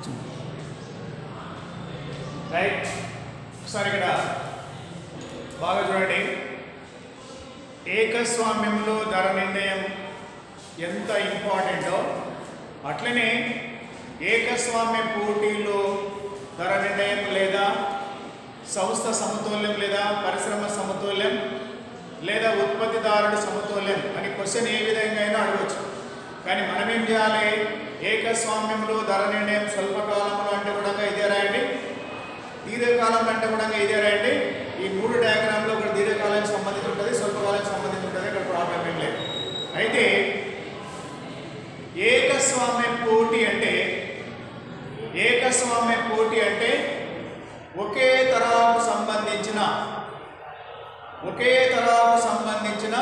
right ఒకసారి ఇక్కడ బాగా చూడండి ఏకస్వామ్యంలో ధర నిర్ణయం ఎంత ఇంపార్టెంటో అట్లనే ఏకస్వామ్య పోటీలో ధర నిర్ణయం లేదా సంస్థ సమతుల్యం లేదా పరిశ్రమ సమతుల్యం లేదా ఉత్పత్తిదారుడు సమతుల్యం అని క్వశ్చన్ ఏ విధంగా అయినా అడగవచ్చు కానీ మనం ఏం చేయాలి ఏకస్వామ్యంలో ధర నిర్ణయం స్వల్పకాలంలో అంటే కూడా ఇదే రాయండి దీర్ఘకాలం అంటే కూడా ఇదే రాయండి ఈ మూడు డయాగ్రామ్లో ఒకటి దీర్ఘకాలానికి సంబంధించి ఉంటుంది స్వల్పకాలానికి సంబంధించి ఉంటుంది ఇక్కడ ప్రాబ్లం ఏం లేదు అయితే ఏకస్వామ్య పోటీ అంటే ఏకస్వామ్య పోటీ అంటే ఒకే తరాకు సంబంధించిన ఒకే తరాకు సంబంధించిన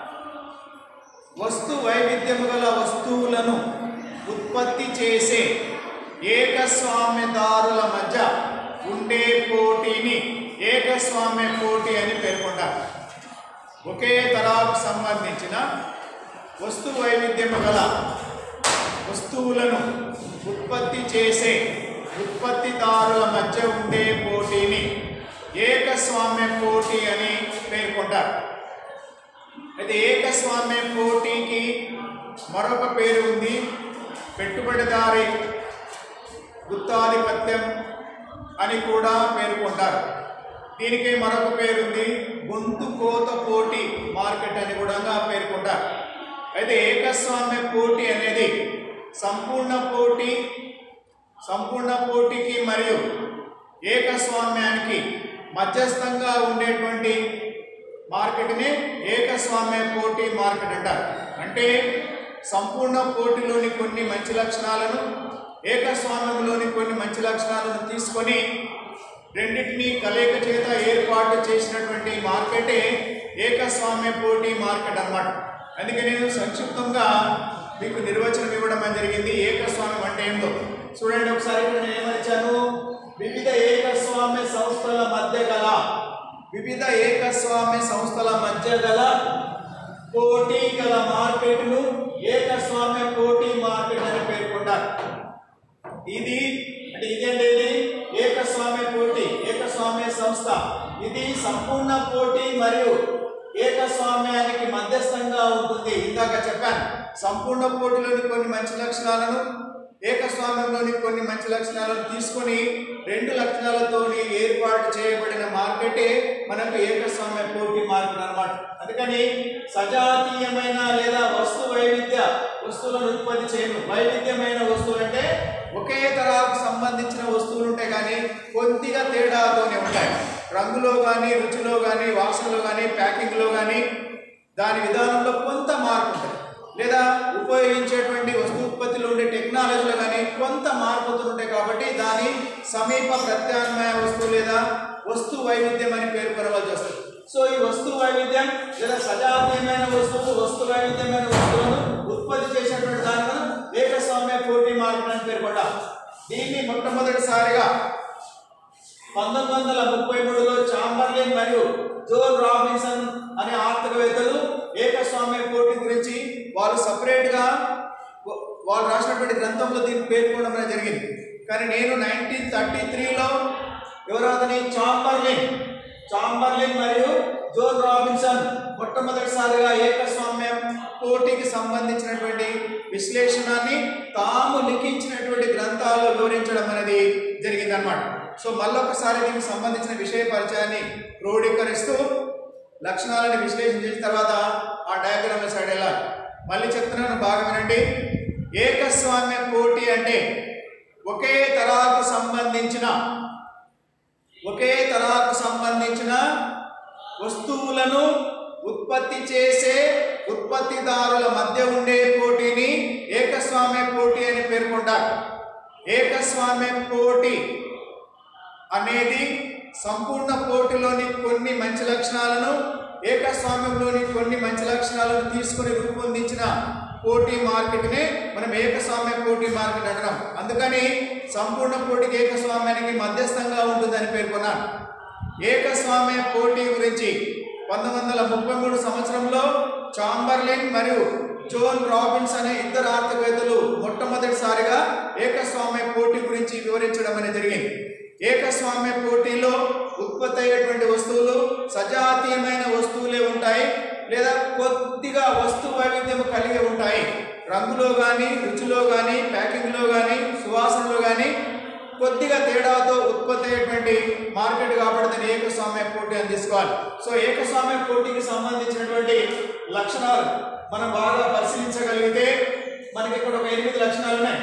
వస్తు వైవిధ్యము గల వస్తువులను ఉత్పత్తి చేసే ఏకస్వామ్యదారుల మధ్య ఉండే పోటీని ఏకస్వామ్య పోటీ అని పేర్కొంటారు ఒకే తరాకు సంబంధించిన వస్తు వైవిధ్యము గల వస్తువులను ఉత్పత్తి చేసే ఉత్పత్తిదారుల మధ్య ఉండే పోటీని ఏకస్వామ్య పోటీ అని పేర్కొంటారు అయితే ఏకస్వామ్య పోటీకి మరొక పేరు ఉంది పెట్టుబడిదారి గుత్తాధిపత్యం అని కూడా పేర్కొంటారు దీనికి మరొక పేరు ఉంది గొంతు కోత పోటీ మార్కెట్ అని కూడా పేర్కొంటారు అయితే ఏకస్వామ్య పోటీ అనేది సంపూర్ణ పోటీ సంపూర్ణ పోటీకి మరియు ఏకస్వామ్యానికి మధ్యస్థంగా ఉండేటువంటి మార్కెట్ని ఏకస్వామ్య పోటీ మార్కెట్ అంటారు అంటే సంపూర్ణ పోటీలోని కొన్ని మంచి లక్షణాలను ఏకస్వామ్యంలోని కొన్ని మంచి లక్షణాలను తీసుకొని రెండింటినీ కలయిక చేత ఏర్పాటు చేసినటువంటి మార్కెటే ఏకస్వామ్య పోటీ మార్కెట్ అన్నమాట అందుకే నేను సంక్షిప్తంగా మీకు నిర్వచనం ఇవ్వడం అనేది జరిగింది ఏకస్వామ్యం అంటే ఏందో చూడండి ఒకసారి ఇక్కడ నేను ఏమనిచ్చాను వివిధ ఏకస్వామ్య సంస్థల మధ్య గల వివిధ ఏకస్వామ్య సంస్థల మధ్య గల పోటీ గల మార్కెట్ను ఏకస్వామ్య పోటీ మార్కెట్ అని పేర్కొంటారు ఇది అంటే ఇదేంటి ఇది ఏకస్వామ్య పోటీ ఏకస్వామ్య సంస్థ ఇది సంపూర్ణ పోటీ మరియు ఏకస్వామ్యానికి మధ్యస్థంగా ఉంటుంది ఇందాక చెప్పాను సంపూర్ణ పోటీలోని కొన్ని మంచి లక్షణాలను ఏకస్వామ్యంలోని కొన్ని మంచి లక్షణాలను తీసుకొని రెండు లక్షణాలతోని ఏర్పాటు చేయబడిన మార్కెటే మనకు ఏకస్వామ్య పోటీ మార్కెట్ అన్నమాట అందుకని సజాతీయమైన లేదా వస్తు వైవిధ్య వస్తువులను ఉత్పత్తి చేయను వైవిధ్యమైన వస్తువులు అంటే ఒకే తరాకు సంబంధించిన వస్తువులు ఉంటాయి కానీ కొద్దిగా తేడాతోనే ఉంటాయి రంగులో కానీ రుచిలో కానీ వాసనలో కానీ ప్యాకింగ్లో కానీ దాని విధానంలో కొంత మార్పు ఉంటుంది లేదా ఉపయోగించేటువంటి వస్తు ఉత్పత్తిలో ఉండే టెక్నాలజీలో కానీ కొంత మార్పులు ఉంటాయి కాబట్టి దాని సమీప ప్రత్యామ్నాయ వస్తువు లేదా వస్తు వైవిధ్యం అని పేర్కొనవలసి వస్తుంది సో ఈ వస్తు వైవిధ్యం లేదా సజాతీయమైన వస్తువు వస్తు వైవిధ్యమైన వస్తువులను ఉత్పత్తి చేసేటువంటి దాన్ని మనం ఏకస్వామ్య పోటీ మార్కెట్ అని పేర్కొంటాం దీన్ని మొట్టమొదటిసారిగా పంతొమ్మిది వందల ముప్పై మూడులో చాంబర్లిన్ మరియు జోన్ రాబిన్సన్ అనే ఆర్థికవేత్తలు ఏకస్వామ్య పోటీ గురించి వాళ్ళు సపరేట్గా వాళ్ళు రాసినటువంటి గ్రంథంలో దీన్ని పేర్కొనడం అనేది జరిగింది కానీ నేను నైన్టీన్ థర్టీ త్రీలో ఎవరతని చాంబర్లిన్ చాంబర్లిన్ మరియు జోన్ రాబిన్సన్ మొట్టమొదటిసారిగా ఏకస్వామ్యం పోటీకి సంబంధించినటువంటి విశ్లేషణాన్ని తాము లిఖించినటువంటి గ్రంథాల్లో వివరించడం అనేది జరిగిందనమాట సో మళ్ళొకసారి దీనికి సంబంధించిన విషయ పరిచయాన్ని క్రోడీకరిస్తూ లక్షణాలను విశ్లేషణ చేసిన తర్వాత ఆ డయాగ్రామ్ల సైడ్ వెళ్ళాలి మళ్ళీ చెప్తున్నాను బాగా వినండి ఏకస్వామ్య పోటీ అంటే ఒకే తరాకు సంబంధించిన ఒకే తరాకు సంబంధించిన వస్తువులను ఉత్పత్తి చేసే ఉత్పత్తిదారుల మధ్య ఉండే పోటీని ఏకస్వామ్య పోటీ అని పేర్కొంటారు ఏకస్వామ్య పోటీ అనేది సంపూర్ణ పోటీలోని కొన్ని మంచి లక్షణాలను ఏకస్వామ్యంలోని కొన్ని మంచి లక్షణాలను తీసుకొని రూపొందించిన పోటీ మార్కెట్నే మనం ఏకస్వామ్య పోటీ మార్కెట్ అంటున్నాం అందుకని సంపూర్ణ పోటీకి ఏకస్వామ్యానికి మధ్యస్థంగా ఉంటుందని పేర్కొన్నాను ఏకస్వామ్య పోటీ గురించి పంతొమ్మిది వందల ముప్పై మూడు సంవత్సరంలో చాంబర్లిన్ మరియు జోన్ రాబిన్స్ అనే ఇద్దరు ఆర్థికవేత్తలు మొట్టమొదటిసారిగా ఏకస్వామ్య పోటీ గురించి వివరించడం అనేది జరిగింది ఏకస్వామ్య పోటీలో ఉత్పత్తి అయ్యేటువంటి వస్తువులు సజాతీయమైన వస్తువులే ఉంటాయి లేదా కొద్దిగా వస్తు వైవిధ్యం కలిగి ఉంటాయి రంగులో కానీ రుచిలో కానీ ప్యాకింగ్లో కానీ సువాసనలో కానీ కొద్దిగా తేడాతో ఉత్పత్తి అయ్యేటువంటి మార్కెట్ కాబట్టి దాన్ని ఏకస్వామ్య పోటీ అని తీసుకోవాలి సో ఏకస్వామ్య పోటీకి సంబంధించినటువంటి లక్షణాలు మనం బాగా పరిశీలించగలిగితే మనకి ఇక్కడ ఒక ఎనిమిది లక్షణాలు ఉన్నాయి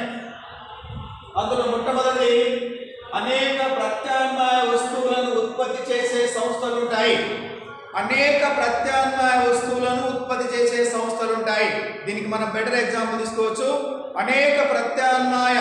అందులో మొట్టమొదటి అనేక ప్రత్యామ్నాయ వస్తువులను ఉత్పత్తి చేసే సంస్థలు ఉంటాయి అనేక ప్రత్యామ్నాయ వస్తువులను ఉత్పత్తి చేసే సంస్థలు ఉంటాయి దీనికి మనం బెటర్ ఎగ్జాంపుల్ తీసుకోవచ్చు అనేక ప్రత్యామ్నాయ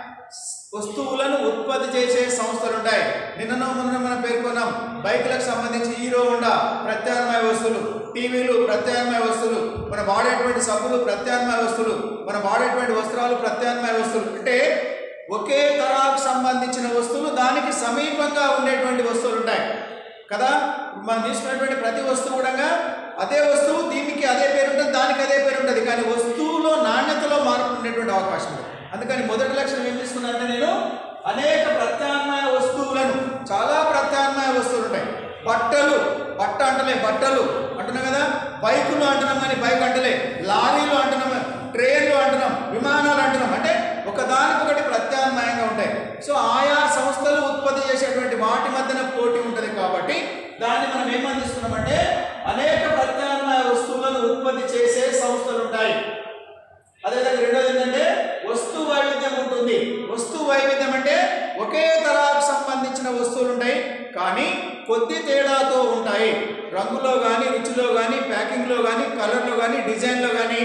వస్తువులను ఉత్పత్తి చేసే సంస్థలు ఉంటాయి నిన్న మొన్న మనం పేర్కొన్నాం బైకులకు సంబంధించి హీరో హోండా ప్రత్యామ్నాయ వస్తువులు టీవీలు ప్రత్యామ్నాయ వస్తువులు మనం వాడేటువంటి సబ్బులు ప్రత్యామ్నాయ వస్తువులు మనం వాడేటువంటి వస్త్రాలు ప్రత్యామ్నాయ వస్తువులు అంటే ఒకే తరాకు సంబంధించిన వస్తువులు దానికి సమీపంగా ఉండేటువంటి వస్తువులు ఉంటాయి కదా మనం తీసుకున్నటువంటి ప్రతి వస్తువు కూడా అదే వస్తువు దీనికి అదే పేరు ఉంటుంది దానికి అదే పేరు ఉంటుంది కానీ వస్తువులో నాణ్యతలో మార్పు ఉండేటువంటి అవకాశం ఉంది అందుకని మొదటి లక్షణం ఏం తీసుకున్నానంటే నేను అనేక ప్రత్యామ్నాయ వస్తువులను చాలా ప్రత్యామ్నాయ వస్తువులు ఉంటాయి బట్టలు బట్ట అంటలే బట్టలు అంటున్నాం కదా బైకులు అంటున్నాం కానీ బైక్ అంటలే లారీలు అంటున్నాం ట్రైన్లు అంటున్నాం విమానాలు అంటున్నాం అంటే ఒకదానికొకటి ప్రత్యామ్నాయంగా ఉంటాయి సో ఆయా సంస్థలు ఉత్పత్తి చేసేటువంటి వాటి మధ్యన పోటీ ఉంటుంది కాబట్టి దాన్ని మనం ఏమని తీసుకున్నామంటే అనేక ప్రత్యామ్నాయ వస్తువులను ఉత్పత్తి చేసే సంస్థలు ఉంటాయి అదేవిధంగా రెండోది ఏంటంటే వస్తు వైవిధ్యం ఉంటుంది వస్తు వైవిధ్యం అంటే ఒకే తరాకు సంబంధించిన వస్తువులు ఉంటాయి కానీ కొద్ది తేడాతో ఉంటాయి రంగులో కానీ రుచిలో కానీ ప్యాకింగ్లో కానీ కలర్లో కానీ డిజైన్లో కానీ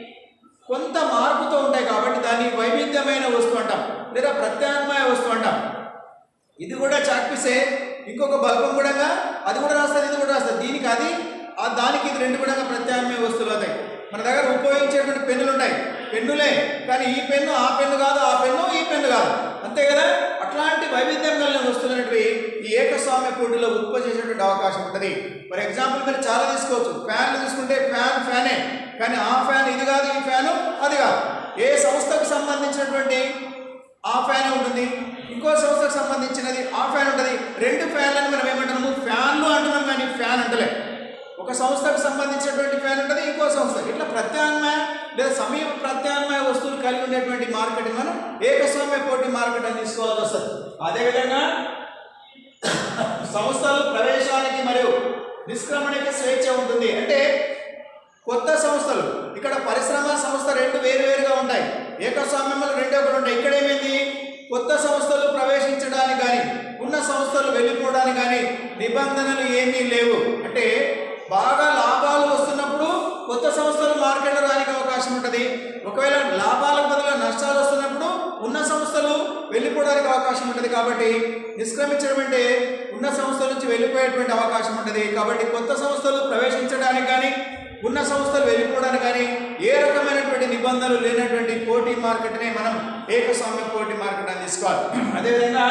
కొంత మార్పుతో ఉంటాయి కాబట్టి దాన్ని వైవిధ్యమైన వస్తువు అంటాం లేదా ప్రత్యామ్నాయ వస్తువు అంటాం ఇది కూడా చాక్పిసే ఇంకొక బల్బం కూడా అది కూడా రాస్తుంది ఇది కూడా రాస్తుంది దీనికి అది ఆ దానికి ఇది రెండు కూడా ప్రత్యామ్నాయ వస్తువులు అవుతాయి మన దగ్గర ఉపయోగించేటువంటి పెన్నులు ఉంటాయి పెన్నులే కానీ ఈ పెన్ను ఆ పెన్ను కాదు ఆ పెన్ను ఈ పెన్ను కాదు అంతే కదా అట్లాంటి వైవిధ్యం కలిగిన వస్తువులు అనేటివి ఈ ఏకస్వామ్య పోటీలో ఉత్పత్తి చేసేటువంటి అవకాశం ఉంటుంది ఫర్ ఎగ్జాంపుల్ మీరు చాలా తీసుకోవచ్చు ఫ్యాన్లు తీసుకుంటే ఫ్యాన్ ఫ్యానే కానీ ఆ ఫ్యాన్ ఇది కాదు ఈ ఫ్యాను అది కాదు ఏ సంస్థకు సంబంధించినటువంటి ఆ ఫ్యాన్ ఉంటుంది ఇంకో సంస్థకు సంబంధించినది ఆ ఫ్యాన్ ఉంటుంది రెండు ఫ్యాన్లను మనం ఏమంటున్నాము ఫ్యాన్లు అంటున్నాం కానీ ఫ్యాన్ అంటలే ఒక సంస్థకు సంబంధించినటువంటి ఫ్యాన్ ఉంటుంది ఇంకో సంస్థ ఇట్లా ప్రత్యామ్నాయ లేదా సమీప ప్రత్యామ్నాయ వస్తువులు కలిగి ఉండేటువంటి మార్కెట్ మనం ఏకస్వామ్య పోటీ మార్కెట్ అని తీసుకోవాల్సి వస్తుంది అదేవిధంగా సంస్థలు ప్రవేశానికి మరియు నిష్క్రమణకి స్వేచ్ఛ ఉంటుంది అంటే కొత్త సంస్థలు ఇక్కడ పరిశ్రమ సంస్థ రెండు వేరు వేరుగా ఉంటాయి ఏకస్వామ్యంలో రెండు ఒకటి ఉంటాయి ఇక్కడ ఏమైంది కొత్త సంస్థలు ప్రవేశించడానికి కానీ ఉన్న సంస్థలు వెళ్ళిపోవడానికి కానీ నిబంధనలు ఏమీ లేవు అంటే బాగా లాభాలు వస్తున్నప్పుడు కొత్త సంస్థలు మార్కెట్లో రానికి అవకాశం ఉంటుంది ఒకవేళ లాభాలకు బదులుగా నష్టాలు వస్తున్నప్పుడు ఉన్న సంస్థలు వెళ్ళిపోవడానికి అవకాశం ఉంటుంది కాబట్టి నిష్క్రమించడం అంటే ఉన్న సంస్థల నుంచి వెళ్ళిపోయేటువంటి అవకాశం ఉంటుంది కాబట్టి కొత్త సంస్థలు ప్రవేశించడానికి కానీ ఉన్న సంస్థలు వెళ్ళిపోవడానికి కానీ ఏ రకమైనటువంటి నిబంధనలు లేనటువంటి పోటీ మార్కెట్నే మనం ఏకస్వామ్య పోటీ మార్కెట్ అని తీసుకోవాలి అదేవిధంగా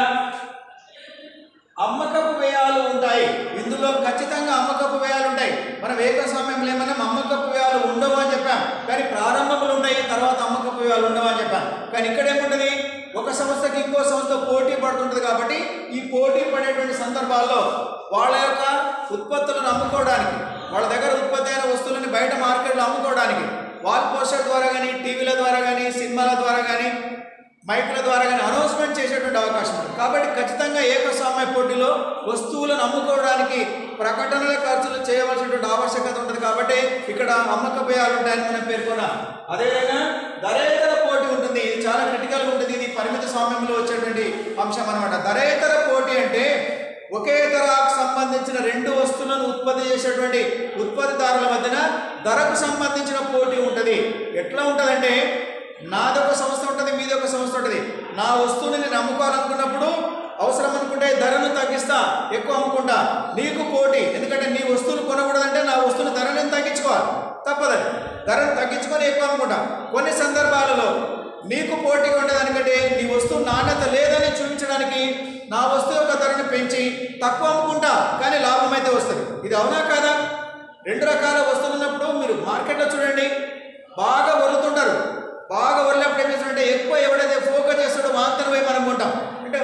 అమ్మకపు వ్యయాలు ఉంటాయి ఇందులో ఖచ్చితంగా అమ్మకపు వ్యయాలు ఉంటాయి మనం ఏకస్వామ్యంలో ఏమన్నా అమ్మకపు వ్యయాలు ఉండవు అని చెప్పాం కానీ ప్రారంభములు ఉంటాయి తర్వాత అమ్మకపు వ్యయాలు ఉండవు అని చెప్పాం కానీ ఇక్కడ ఏముంటుంది ఒక సంస్థకి ఇంకో సంస్థ పోటీ పడుతుంటుంది కాబట్టి ఈ పోటీ పడేటువంటి సందర్భాల్లో వాళ్ళ యొక్క ఉత్పత్తులను అమ్ముకోవడానికి వాళ్ళ దగ్గర ఉత్పత్తి అయిన వస్తువులని బయట మార్కెట్లో అమ్ముకోవడానికి వాల్ పోస్టర్ ద్వారా కానీ టీవీల ద్వారా కానీ సినిమాల ద్వారా కానీ మైకుల ద్వారా కానీ అనౌన్స్మెంట్ చేసేటువంటి అవకాశం ఉంది కాబట్టి ఖచ్చితంగా ఏకస్వామ్య పోటీలో వస్తువులను అమ్ముకోవడానికి ప్రకటనల ఖర్చులు చేయవలసినటువంటి ఆవశ్యకత ఉంటుంది కాబట్టి ఇక్కడ అమ్మక వ్యయాలు ఉంటాయని మనం పేర్కొన్నాం అదేవిధంగా ధరేతర పోటీ ఉంటుంది ఇది చాలా క్రిటికల్గా ఉంటుంది ఇది పరిమిత స్వామ్యంలో వచ్చేటువంటి అంశం అనమాట ధరేతర పోటీ అంటే ఒకే తరాకు సంబంధించిన రెండు వస్తువులను ఉత్పత్తి చేసేటువంటి ఉత్పత్తిదారుల మధ్యన ధరకు సంబంధించిన పోటీ ఉంటుంది ఎట్లా ఉంటుందంటే నాదొక సంస్థ ఉంటుంది మీది ఒక సంస్థ ఉంటుంది నా వస్తువుని నేను అమ్ముకోవాలనుకున్నప్పుడు అవసరం అనుకుంటే ధరను తగ్గిస్తా ఎక్కువ అమ్ముకుంటా నీకు పోటీ ఎందుకంటే నీ వస్తువులు కొనకూడదంటే నా వస్తువుని ధర నేను తగ్గించుకోవాలి తప్పదని ధరను తగ్గించుకొని ఎక్కువ అమ్ముకుంటా కొన్ని సందర్భాలలో నీకు పోటీగా ఉండేదానికంటే నీ వస్తువు నాణ్యత లేదని చూపించడానికి నా వస్తువు యొక్క ధరను పెంచి తక్కువ అమ్ముకుంటా కానీ లాభం అయితే వస్తుంది ఇది అవునా కాదా రెండు రకాల వస్తువులు ఉన్నప్పుడు మీరు మార్కెట్లో చూడండి బాగా వరుతుంటారు బాగా వరినప్పుడు ఏం చేస్తాడంటే ఎక్కువ ఎవడైతే ఫోకస్ చేస్తాడో వాంతను పోయి మనం కొంటాం అంటే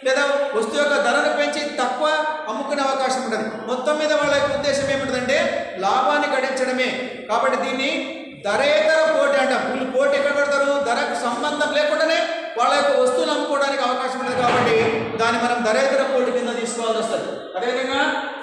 లేదా వస్తువు యొక్క ధరను పెంచి తక్కువ అమ్ముకునే అవకాశం ఉంటుంది మొత్తం మీద వాళ్ళ యొక్క ఉద్దేశం ఏమిటంటే లాభాన్ని గడించడమే కాబట్టి దీన్ని ధరేతర పోటీ అంటాం వీళ్ళు పోటీ ఎక్కడ పెడతారు ధరకు సంబంధం లేకుండానే వాళ్ళ యొక్క వస్తువులు అమ్ముకోవడానికి అవకాశం ఉంటుంది కాబట్టి దాన్ని మనం ధరేతర పోటీ కింద తీసుకోవాల్సి వస్తుంది అదేవిధంగా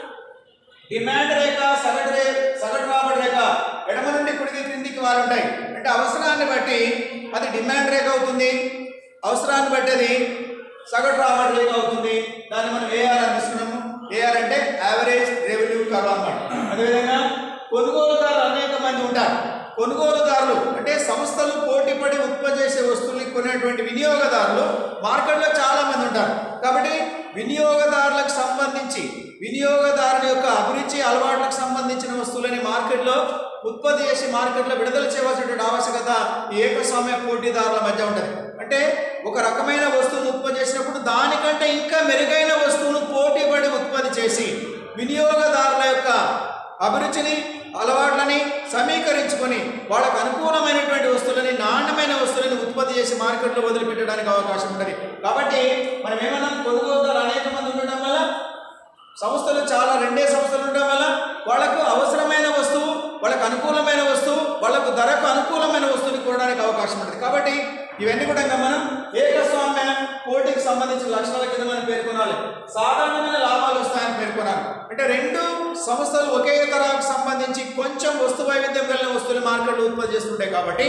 డిమాండ్ రేఖ సగటు రే సగటు రాబడి రేఖ ఎడమ నుండి కుడికి క్రిందికి వారు ఉంటాయి అంటే అవసరాన్ని బట్టి అది డిమాండ్ రేఖ అవుతుంది అవసరాన్ని బట్టి అది సగటు రాబడి రేఖ అవుతుంది దాన్ని మనం ఏఆర్ అని తీసుకున్నాము ఏఆర్ అంటే యావరేజ్ రెవెన్యూ కర్వ్ అన్నమాట అదేవిధంగా కొనుగోలుదారులు అనేక మంది ఉంటారు కొనుగోలుదారులు అంటే సంస్థలు పోటీపడి ఉత్పత్తి చేసే వస్తువుల్ని కొనేటువంటి వినియోగదారులు మార్కెట్లో చాలా మంది ఉంటారు కాబట్టి వినియోగదారులకు సంబంధించి వినియోగదారుని యొక్క అభిరుచి అలవాట్లకు సంబంధించిన వస్తువులని మార్కెట్లో ఉత్పత్తి చేసి మార్కెట్లో విడుదల చేయవలసినటువంటి ఆవశ్యకత ఈ ఏకస్వామ్య పోటీదారుల మధ్య ఉంటుంది అంటే ఒక రకమైన వస్తువును ఉత్పత్తి చేసినప్పుడు దానికంటే ఇంకా మెరుగైన వస్తువును పోటీపడి ఉత్పత్తి చేసి వినియోగదారుల యొక్క అభిరుచిని అలవాట్లని సమీకరించుకొని వాళ్ళకు అనుకూలమైనటువంటి వస్తువులని నాణ్యమైన వస్తువులని ఉత్పత్తి చేసి మార్కెట్లో వదిలిపెట్టడానికి అవకాశం ఉంటుంది కాబట్టి మనం ఏమన్నాం కొనుగోలుదారులు అనేక మంది ఉండడం వల్ల సంస్థలు చాలా రెండే సంస్థలు ఉండడం వల్ల వాళ్ళకు అవసరమైన వస్తువు వాళ్ళకు అనుకూలమైన వస్తువు వాళ్ళకు ధరకు అనుకూలమైన వస్తువుని కొనడానికి అవకాశం ఉంటుంది కాబట్టి ఇవన్నీ కూడా ఇంకా మనం ఏకస్వామ్య పోటీకి సంబంధించిన లక్షణాల కింద మనం పేర్కొనాలి సాధారణమైన లాభాలు వస్తాయని పేర్కొనాలి అంటే రెండు సంస్థలు ఒకే తరాకు సంబంధించి కొంచెం వస్తు వైవిధ్యం కలిగిన వస్తువులు మార్కెట్లో ఉత్పత్తి చేస్తుంటాయి కాబట్టి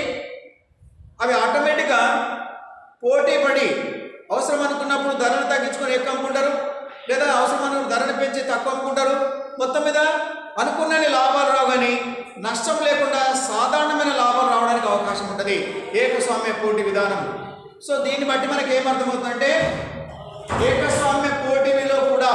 అవి ఆటోమేటిక్గా పోటీ పడి అవసరం అనుకున్నప్పుడు ధరలు తగ్గించుకొని ఎక్కువ అమ్ముకుంటారు లేదా అవసరం అనుకున్న ధరను పెంచి తక్కువ అమ్ముకుంటారు మొత్తం మీద అనుకున్నన్ని లాభాలు రావు కానీ నష్టం లేకుండా సాధారణమైన లాభాలు రావడానికి అవకాశం ఉంటుంది ఏకస్వామ్య పోటీ విధానం సో దీన్ని బట్టి మనకి ఏమర్థమవుతుందంటే ఏకస్వామ్య పోటీలో కూడా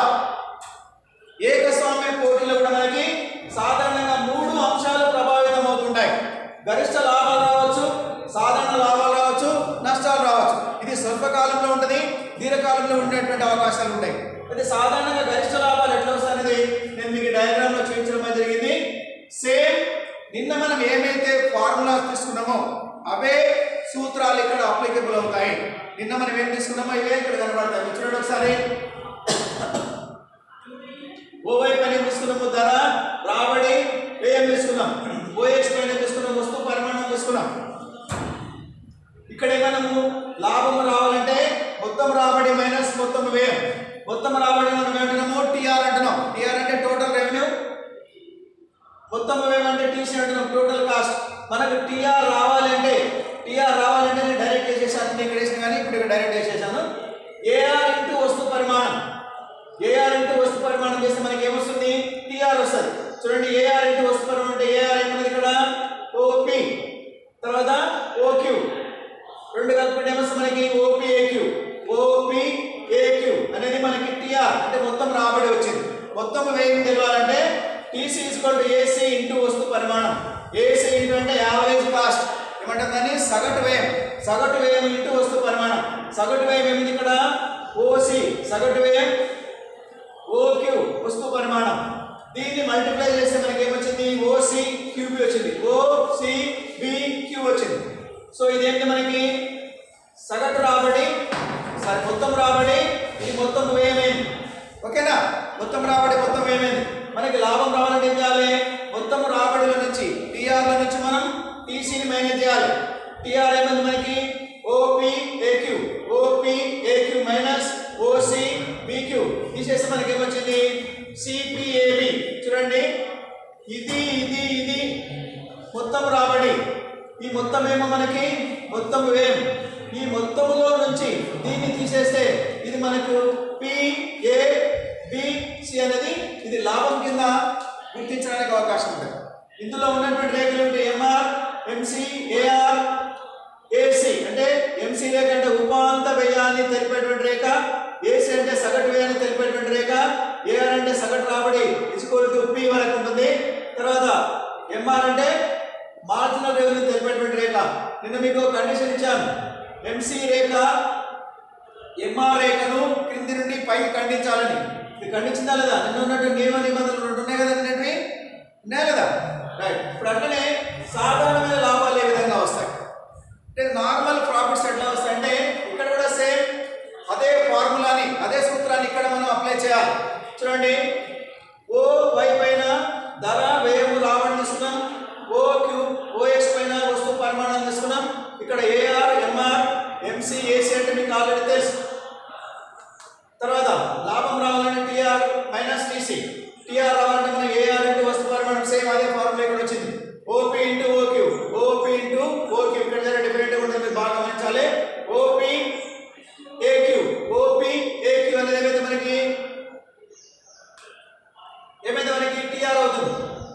ఏకస్వామ్య పోటీలో కూడా మనకి సాధారణంగా మూడు అంశాలు ప్రభావితం అవుతుంటాయి గరిష్ట లాభాలు రావచ్చు సాధారణ లాభాలు రావచ్చు నష్టాలు రావచ్చు ఇది స్వల్పకాలంలో ఉంటుంది దీర్ఘకాలంలో ఉండేటువంటి అవకాశాలు ఉంటాయి అయితే సాధారణంగా గరిష్ట లాభాలు ఎట్లా వస్తాయనేది నేను మీకు డయాగ్రామ్ లో చూపించడం జరిగింది సేమ్ నిన్న మనం ఏమైతే ఫార్ములాస్ తీసుకున్నామో అవే సూత్రాలు ఇక్కడ అప్లికబుల్ అవుతాయి నిన్న మనం ఏం తీసుకున్నామో ఇవే ఇక్కడ కనబడతాయి మీరు చూడండి ఒకసారి ఓవై పైన తీసుకున్నాము ధర రాబడి వ్యయం తీసుకున్నాం ఓఎక్స్ పైన తీసుకున్నాం వస్తువు పరిమాణం తీసుకున్నాం ఇక్కడ మనము లాభం రావాలంటే మొత్తం రాబడి మైనస్ మొత్తం వ్యయం మొత్తం రాబడి మనం ఏమంటున్నాము టీఆర్ అంటున్నాం టీఆర్ అంటే టోటల్ రెవెన్యూ మొత్తం వ్యయం అంటే టీసీ అంటున్నాం టోటల్ కాస్ట్ మనకు టీఆర్ రావాలి అంటే టీఆర్ రావాలంటే నేను డైరెక్ట్ వేసేసాను నేను ఇక్కడ వేసిన కానీ ఇప్పుడు ఇక్కడ డైరెక్ట్ వేసేసాను ఏఆర్ ఇంటూ వస్తు పరిమాణం ఏఆర్ ఇంటూ వస్తు పరిమాణం చేస్తే మనకి ఏమొస్తుంది టీఆర్ వస్తుంది చూడండి ఏఆర్ ఇంటూ వస్తు పరిమాణం అంటే ఏఆర్ ఏమన్నది ఇక్కడ ఓపి తర్వాత ఓక్యూ రెండు కలుపుకుంటే ఏమొస్తుంది మనకి ఓపిఏక్యూ ఓపిఏక్యూ అనేది మనకి టిఆర్ అంటే మొత్తం రాబడి వచ్చింది మొత్తం వ్యయం తెలియాలంటే TC equal to AC into వస్తు పరిమాణం ఏసీ ఇంటూ అంటే యావరేజ్ కాస్ట్ ఏమంటారు దాన్ని సగటు వ్యయం సగటు వ్యయం ఇంటూ వస్తు పరిమాణం సగటు వ్యయం ఏమిటి ఇక్కడ ఓసి సగటు వ్యయం ఓక్యూ వస్తు పరిమాణం దీన్ని మల్టిప్లై చేస్తే మనకి ఏమొచ్చింది ఓసి క్యూబీ వచ్చింది ఓసి బి క్యూ వచ్చింది సో ఇదేంటి మనకి సగటు రాబడి సారీ మొత్తం రాబడి ఇది మొత్తం వ్యయమైంది ఓకేనా మొత్తం రాబడి మొత్తం వ్యయమైంది మనకి లాభం రావాలంటే ఏం చేయాలి మొత్తం రాబడిలో నుంచి టీఆర్ల నుంచి మనం టీసీని మైనస్ చేయాలి టీఆర్ ఏమైంది మనకి OP AQ OP AQ minus OC BQ తీసేస్తే మనకి ఏమొచ్చింది సిపిఏబి చూడండి ఇది ఇది ఇది మొత్తం రాబడి ఈ మొత్తం ఏమో మనకి మొత్తం వ్యయం ఈ మొత్తములో నుంచి దీన్ని తీసేస్తే ఇది మనకు పిఏ బిసి అనేది ఇది లాభం కింద గుర్తించడానికి అవకాశం ఉంటుంది ఇందులో ఉన్నటువంటి రేఖలు ఏంటి ఎంఆర్ ఎంసి ఏఆర్ ఏసి అంటే ఎంసీ రేఖ అంటే ఉపాంత వ్యయాన్ని తెలిపేటువంటి రేఖ ఏసీ అంటే సగటు వ్యయాన్ని తెలిపేటువంటి రేఖ ఏఆర్ అంటే సగటు రాబడి ఇసుకోల్ టు పి వరకు ఉంటుంది తర్వాత ఎంఆర్ అంటే మార్జినల్ రెవెన్యూ తెలిపేటువంటి రేఖ నిన్న మీకు ఒక కండిషన్ ఇచ్చాను ఎంసీ రేఖ ఎంఆర్ రేఖను క్రింది నుండి పైకి ఖండించాలని ఇది ఖండించిందా లేదా నిన్న ఉన్నటువంటి నియమ నిబంధనలు రెండు ఉన్నాయి కదా నిన్నటివి ఉన్నాయి కదా రైట్ ఇప్పుడు అట్లనే సాధారణమైన లాభాలు ఏ విధంగా వస్తాయి అంటే నార్మల్ ప్రాఫిట్స్ ఎట్లా వస్తాయంటే ఇక్కడ కూడా సేమ్ అదే ఫార్ములాని అదే సూత్రాన్ని ఇక్కడ మనం అప్లై చేయాలి చూడండి ఓ వై పైన ధర వ్యయము రావడం తీసుకున్నాం ఓ క్యూ ఓఎస్ పైన వస్తువు పరిమాణం తీసుకున్నాం ఇక్కడ ఏఆర్ ఎంఆర్ ఎంసీ ఏసీ అంటే మీకు ఆల్రెడీ తెలుసు తర్వాత లాభం రావాలంటే టీఆర్ మైనస్ టీసీ టీఆర్ రావాలంటే మనం ఏఆర్ ఇంటూ వస్తు పరిమాణం సేమ్ అదే ఫార్ములా ఇక్కడ వచ్చింది OP into OQ OP into OQ ఇక్కడ జర డిఫరెంట్గా ఉంటుంది మీరు బాగా గమనించాలి ఓపీ ఏక్యూ ఓపీ ఏక్యూ అనేది ఏమైతే మనకి ఏమైతే మనకి టీఆర్ అవుతుంది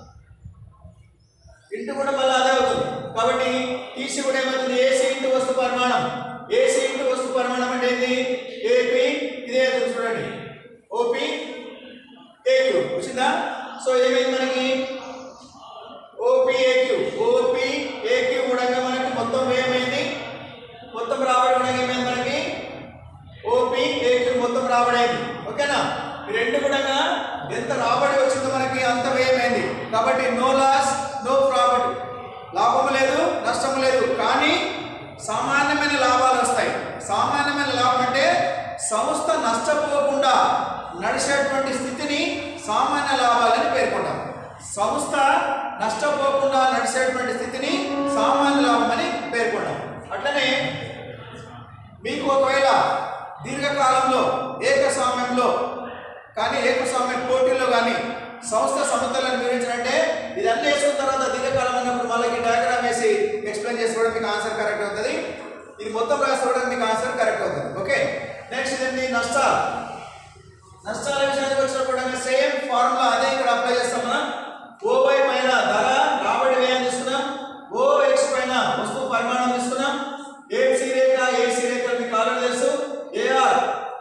ఇంటూ కూడా మళ్ళీ అదే అవుతుంది కాబట్టి టీసీ కూడా ఏమవుతుంది ఏసీ ఇంటూ వస్తు పరిమాణం ఏసీ ఇంటూ వస్తు పరిమాణం అంటే ఏంటి ఏపీ ఇదే అవుతుంది చూడండి ఓపీ ఏక్యూ వచ్చిందా సో ఏమైంది మనకి ఓపీ ఏక్యూ ఓపీ ఏక్యూ కూడా మనకి మొత్తం ఏమైంది మొత్తం రాబడి కూడా ఏమైంది మనకి ఓపీ ఏక్యూ మొత్తం రాబడి అయింది ఓకేనా ఈ రెండు కూడా ఎంత రాబడి వచ్చిందో మనకి అంత వ్యయమైంది కాబట్టి నో లాస్ నో ప్రాఫిట్ లాభం లేదు నష్టం లేదు కానీ సామాన్యమైన లాభాలు వస్తాయి సామాన్యమైన లాభం అంటే సంస్థ నష్టపోకుండా నడిచేటువంటి స్థితిని సామాన్య లాభాలని పేర్కొంటాం సంస్థ నష్టపోకుండా నడిచేటువంటి స్థితిని సామాన్య లాభం అని పేర్కొంటాం అట్లనే మీకు ఒకవేళ దీర్ఘకాలంలో ఏకస్వామ్యంలో కానీ ఏకస్వామ్య పోటీల్లో కానీ సంస్థ సమతులను వివరించాలంటే ఇది అన్ని వేసుకున్న తర్వాత దీర్ఘకాలం అన్నప్పుడు మళ్ళీ డయాగ్రామ్ వేసి ఎక్స్ప్లెయిన్ చేసుకోవడం మీకు ఆన్సర్ కరెక్ట్ అవుతుంది ఇది మొత్తం రాసుకోవడం మీకు ఆన్సర్ కరెక్ట్ అవుతుంది ఓకే నెక్స్ట్ ఇదండి నష్టాలు నష్టాల విషయానికి వచ్చినప్పుడు సేమ్ ఫార్ములా అదే ఇక్కడ అప్లై చేస్తాం మనం ఓవై పైన ధర రాబడి వ్యయం తీసుకున్నాం ఓ ఎక్స్ పైన వస్తువు పరిమాణం తీసుకున్నాం ఏసీ రేఖ ఏసీ రేఖ మీకు ఆల్రెడీ తెలుసు AR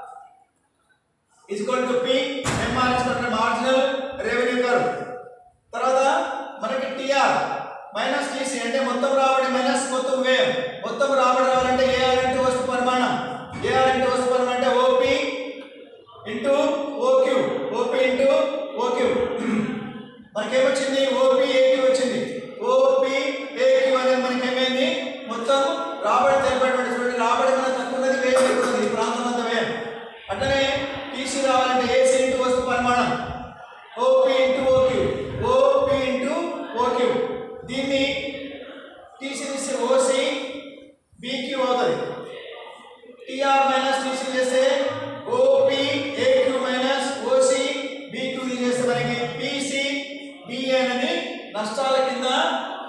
equal to P MR equal marginal revenue curve తర్వాత మనకి టిఆర్ మైనస్ టీసీ అంటే మొత్తం రాబడి మైనస్ మొత్తం వ్యయం మొత్తం రాబడి రావాలంటే ఏఆర్ ఇంటూ వస్తు పరిమాణం ఏఆర్ ఇంటూ వస్తు పరిమాణం అంటే OP into OQ OP into OQ మనకేమొచ్చింది ఓపీ ఏక్యూ వచ్చింది ఓపీ ఏక్యూ అనేది మనకి ఏమైంది మొత్తం రాబడి తెలిపేటువంటి చూడండి రాబడి మనకు తక్కువ ఉన్నది వ్యయం ఎక్కువ ఉన్నది ఈ ప్రాంతం అంతా వ్యయం అట్లనే టీసీ రావాలంటే ఏసీ ఇంటూ వస్తు పరిమాణం OP into OQ OP into OQ దీన్ని టీసీ తీసి ఓసీ బీక్యూ అవుతుంది టిఆర్ మైనస్ టీసీ చేస్తే OP AQ minus OC BQ తీసేస్తే మనకి పీసీ బిఏ అనేది నష్టాల కింద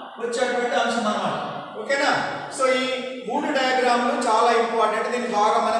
వచ్చేటువంటి అంశం అన్నమాట ఓకేనా సో ఈ మూడు డయాగ్రాములు చాలా ఇంపార్టెంట్ దీన్ని బాగా మనం